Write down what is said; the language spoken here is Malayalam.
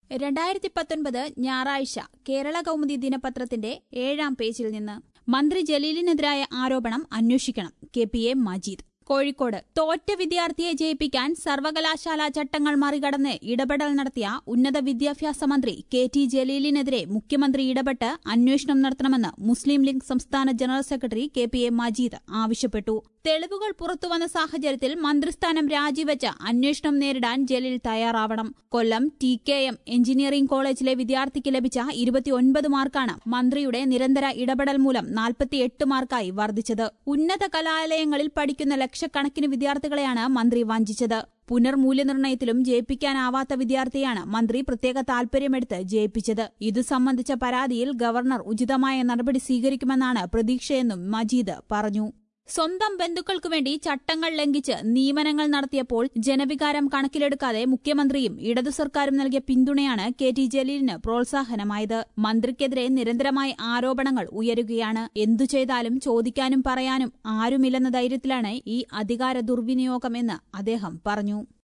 രണ്ടായിരത്തി പത്തൊൻപത് ഞായറാഴ്ച കേരള കൗമുദി ദിനപത്രത്തിന്റെ ഏഴാം പേജിൽ നിന്ന് മന്ത്രി ജലീലിനെതിരായ ആരോപണം അന്വേഷിക്കണം K P A Majeed Kozhikode തോറ്റ വിദ്യാർത്ഥിയെ ജയിപ്പിക്കാൻ സർവകലാശാല ചട്ടങ്ങൾ മറികടന്ന് ഇടപെടൽ നടത്തിയ ഉന്നത വിദ്യാഭ്യാസ മന്ത്രി കെ ടി ജലീലിനെതിരെ മുഖ്യമന്ത്രി ഇടപെട്ട് അന്വേഷണം നടത്തണമെന്ന് മുസ്ലിം ലീഗ് സംസ്ഥാന general secretary K P A Majeed ആവശ്യപ്പെട്ടു തെളിവുകൾ പുറത്തുവന്ന സാഹചര്യത്തിൽ മന്ത്രിസ്ഥാനം രാജിവെച്ച അന്വേഷണം നേരിടാൻ ജലീൽ തയ്യാറാവണം Kollam T K M engineering കോളേജിലെ വിദ്യാർത്ഥിക്ക് ലഭിച്ച ഇരുപത്തിയൊൻപത് മാർക്കാണ് മന്ത്രിയുടെ നിരന്തര ഇടപെടൽ മൂലം നാൽപ്പത്തിയെട്ട് മാർക്കായി വർദ്ധിച്ചത് ഉന്നത കലാലയങ്ങളിൽ പഠിക്കുന്ന ലക്ഷക്കണക്കിന് വിദ്യാർത്ഥികളെയാണ് മന്ത്രി വഞ്ചിച്ചത് പുനർമൂല്യനിർണ്ണയത്തിലും ജയിപ്പിക്കാനാവാത്ത വിദ്യാർത്ഥിയാണ് മന്ത്രി പ്രത്യേക താൽപര്യമെടുത്ത് ജയിപ്പിച്ചത് ഇതു സംബന്ധിച്ച പരാതിയിൽ ഗവർണർ ഉചിതമായ നടപടി സ്വീകരിക്കുമെന്നാണ് പ്രതീക്ഷയെന്നും മജീദ് പറഞ്ഞു സ്വന്തം ബന്ധുക്കൾക്കു വേണ്ടി ചട്ടങ്ങൾ ലംഘിച്ച് നിയമനങ്ങൾ നടത്തിയപ്പോൾ ജനവികാരം കണക്കിലെടുക്കാതെ മുഖ്യമന്ത്രിയും ഇടതു സർക്കാരും നൽകിയ പിന്തുണയാണ് കെ ടി ജലീലിന് പ്രോത്സാഹനമായത് മന്ത്രിക്കെതിരെ നിരന്തരമായി ആരോപണങ്ങൾ ഉയരുകയാണ് എന്തു ചെയ്താലും ചോദിക്കാനും പറയാനും ആരുമില്ലെന്ന ധൈര്യത്തിലാണ് ഈ അധികാര ദുർവിനിയോഗമെന്ന് അദ്ദേഹം പറഞ്ഞു